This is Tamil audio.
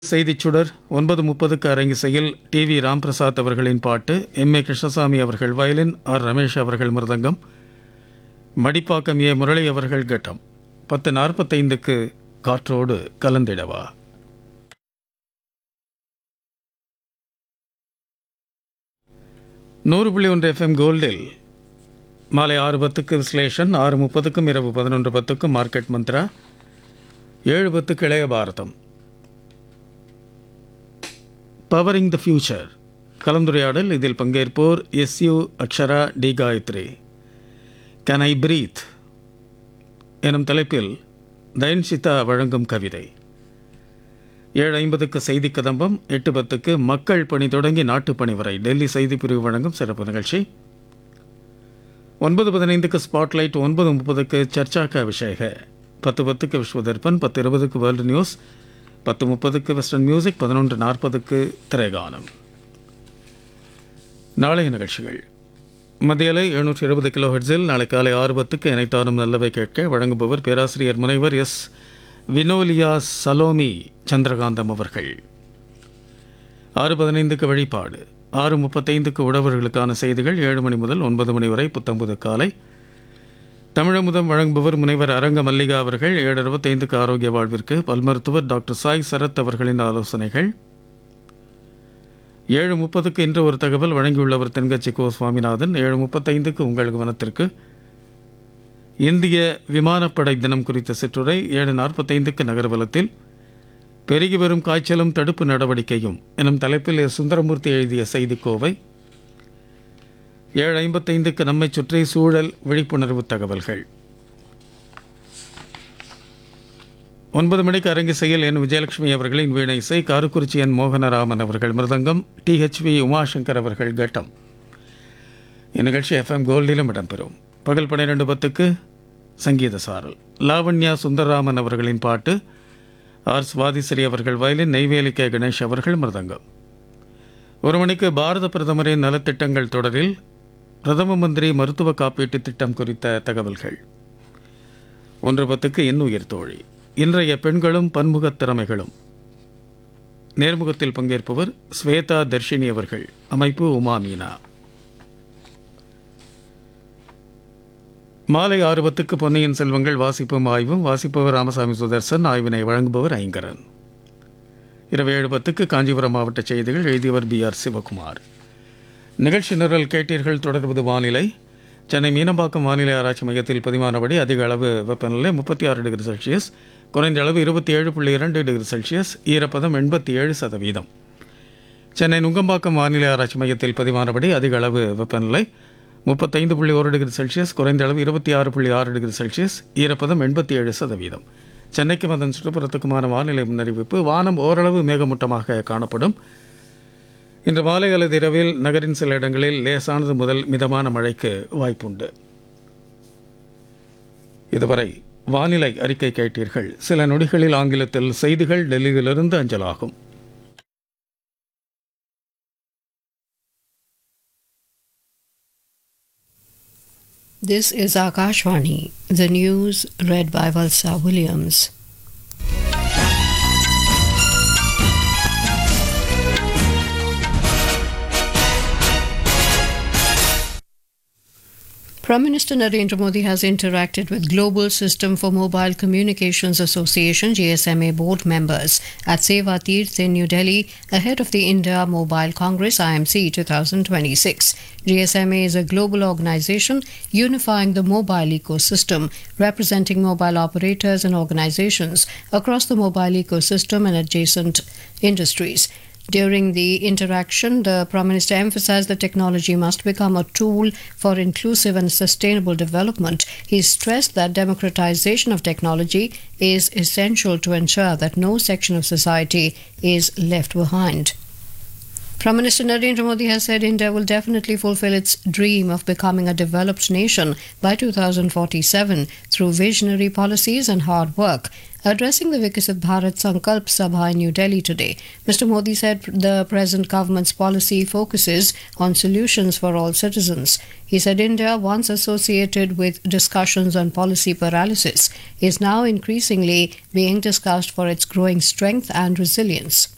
செய்திச் சுடர் ஒன்பது முப்பதுக்கு அரங்கிசையில் டி வி ராம்பிரசாத் அவர்களின் பாட்டு எம் ஏ கிருஷ்ணசாமி அவர்கள் வயலின் ஆர் ரமேஷ் அவர்கள் மிருதங்கம் மடிப்பாக்கம் ஏ முரளி அவர்கள் கட்டம் பத்து நாற்பத்தைந்துக்கு காற்றோடு கலந்திடவா நூறு புள்ளி ஒன்று எஃப்எம் கோல்டில் மாலை ஆறு பத்துக்கு விஸ்லேஷன் ஆறு முப்பதுக்கும் இரவு பதினொன்று பத்துக்கும் மார்க்கெட் மந்த்ரா ஏழு பத்துக்கு இளைய பாரதம் பவரிங் த ஃபியூச்சர் கலந்துரையாடல் இதில் பங்கேற்போர் S U Akshara D Gayathri can I breathe எனும் தலைப்பில் தயன்சிதா வழங்கும் கவிதை ஏழு ஐம்பதுக்கு செய்தி கதம்பம் எட்டு பத்துக்கு மக்கள் பணி தொடங்கி நாட்டுப் பணி வரை டெல்லி செய்தி பிரிவு வழங்கும் சிறப்பு நிகழ்ச்சி ஒன்பது பதினைந்துக்கு ஸ்பாட்லைட் ஒன்பது முப்பதுக்கு சர்ச்சா கா விஷயக பத்து பத்துக்கு விஸ்வதர்பன் பத்து இருபதுக்கு வேர்ல்டு நியூஸ் பத்து முப்பதுக்கு வெஸ்டர்ன் மியூசிக் பதினொன்று நாற்பதுக்கு திரைகானம் நாளைய நிகழ்ச்சிகள் மத்தியில எழுநூற்றி இருபது கிலோ ஹெட்ஸில் நாளை காலை ஆறு பத்துக்கு இணைத்தாரும் நல்லவை கேட்க வழங்குபவர் பேராசிரியர் முனைவர் எஸ் வினோலியா சலோமி சந்திரகாந்தம் அவர்கள் ஆறு பதினைந்துக்கு வழிபாடு ஆறு முப்பத்தைந்துக்கு உழவர்களுக்கான செய்திகள் ஏழு மணி முதல் ஒன்பது மணி வரை புத்தம்புது காலை தமிழமுதம் வழங்குபவர் முனைவர் அரங்க மல்லிகா அவர்கள் ஏழு இருபத்தைந்துக்கு ஆரோக்கிய வாழ்விற்கு பல் மருத்துவர் டாக்டர் சாய் சரத் அவர்களின் ஆலோசனைகள் ஏழு முப்பதுக்கு இன்று ஒரு தகவல் வழங்கியுள்ளவர் தென்கட்சி கோ சுவாமிநாதன் ஏழு முப்பத்தைந்துக்கு உங்கள் கவனத்திற்கு இந்திய விமானப்படை தினம் குறித்த சிற்றுரை ஏழு நாற்பத்தைந்துக்கு நகர்வலத்தில் பெருகி வரும் காய்ச்சலும் தடுப்பு நடவடிக்கையும் எனும் தலைப்பில் எஸ். சுந்தரமூர்த்தி எழுதிய செய்திக்கோவை ஏழு ஐம்பத்தைந்துக்கு நம்மை சுற்றி சூழல் விழிப்புணர்வு தகவல்கள் ஒன்பது மணிக்கு அரங்கிசையில் என் விஜயலட்சுமி அவர்களின் வீணை இசை காரக்குறிச்சி என் மோகனராமன் அவர்கள் மிருதங்கம் டிஹெச்வி உமாசங்கர் அவர்கள் கட்டம் இந்நிகழ்ச்சி எஃப்எம் கோல்டிலும் இடம்பெறும் பகல் பன்னிரெண்டு பத்துக்கு சங்கீத சாரல் லாவண்யா சுந்தரராமன் அவர்களின் பாட்டு ஆர் சுவாதிஸ்ரீ அவர்கள் வயலின் நெய்வேலி கே கணேஷ் அவர்கள் மிருதங்கம் ஒரு மணிக்கு பாரத பிரதமரின் நலத்திட்டங்கள் தொடரில் பிரதம மந்திரி மருத்துவ காப்பீட்டு திட்டம் குறித்த தகவல்கள் ஒன்று பத்துக்கு இன்னுயிர் தோழி இன்றைய பெண்களும் பன்முகத் திறமைகளும் நேர்முகத்தில் பங்கேற்பவர் ஸ்வேதா தர்ஷினி அவர்கள் அமைப்பு உமா மீனா மாலை ஆறு பத்துக்கு பொன்னியின் செல்வங்கள் வாசிப்பும் ஆய்வும் வாசிப்பவர் ராமசாமி சுதர்சன் ஆய்வினை வழங்குபவர் ஐங்கரன் இரவு ஏழு பத்துக்கு காஞ்சிபுரம் மாவட்ட செய்திகள் எழுதியவர் பி ஆர் சிவகுமார் நிகழ்ச்சி நிரல் கேட்டீர்கள் தொடர்வது வானிலை சென்னை மீனம்பாக்கம் வானிலை ஆராய்ச்சி மையத்தில் பதிவானபடி அதிக அளவு வெப்பநிலை முப்பத்தி ஆறு டிகிரி செல்சியஸ் குறைந்த அளவு இருபத்தி ஏழு புள்ளி இரண்டு டிகிரி செல்சியஸ் ஈரப்பதம் எண்பத்தி ஏழு சதவீதம் சென்னை நுங்கம்பாக்கம் வானிலை ஆராய்ச்சி மையத்தில் பதிவானபடி அதிக அளவு வெப்பநிலை முப்பத்தைந்து புள்ளி ஒரு டிகிரி செல்சியஸ் குறைந்த அளவு இருபத்தி ஆறு புள்ளி ஆறு டிகிரி செல்சியஸ் ஈரப்பதம் எண்பத்தி ஏழு சதவீதம் சென்னைக்கும் அதன் சுற்றுப்புறத்துக்குமான வானிலை முன்னறிவிப்பு வானம் ஓரளவு மேகமூட்டமாக காணப்படும் இன்று மாலை அல்லது இரவில் நகரின் சில இடங்களில் லேசானது முதல் மிதமான மழைக்கு வாய்ப்புண்டு இதுவரை வானிலை அறிக்கை கேட்டீர்கள் சில நொடிகளில் ஆங்கிலத்தில் செய்திகள் டெல்லியிலிருந்து அஞ்சலாகும் This is Akashvani, the news read by Valsa Williams. Prime Minister Narendra Modi has interacted with Global System for Mobile Communications Association GSMA board members at Seva Tirth in New Delhi ahead of the India Mobile Congress IMC 2026. GSMA is a global organization unifying the mobile ecosystem, representing mobile operators and organizations across the mobile ecosystem and adjacent industries. During the interaction, the Prime Minister emphasized that technology must become a tool for inclusive and sustainable development. He stressed that democratization of technology is essential to ensure that no section of society is left behind. Prime Minister Narendra Modi has said India will definitely fulfill its dream of becoming a developed nation by 2047 through visionary policies and hard work. Addressing the Viksit Bharat Sankalp Sabha in New Delhi today, Mr. Modi said the present government's policy focuses on solutions for all citizens. He said India, once associated with discussions on policy paralysis, is now increasingly being discussed for its growing strength and resilience.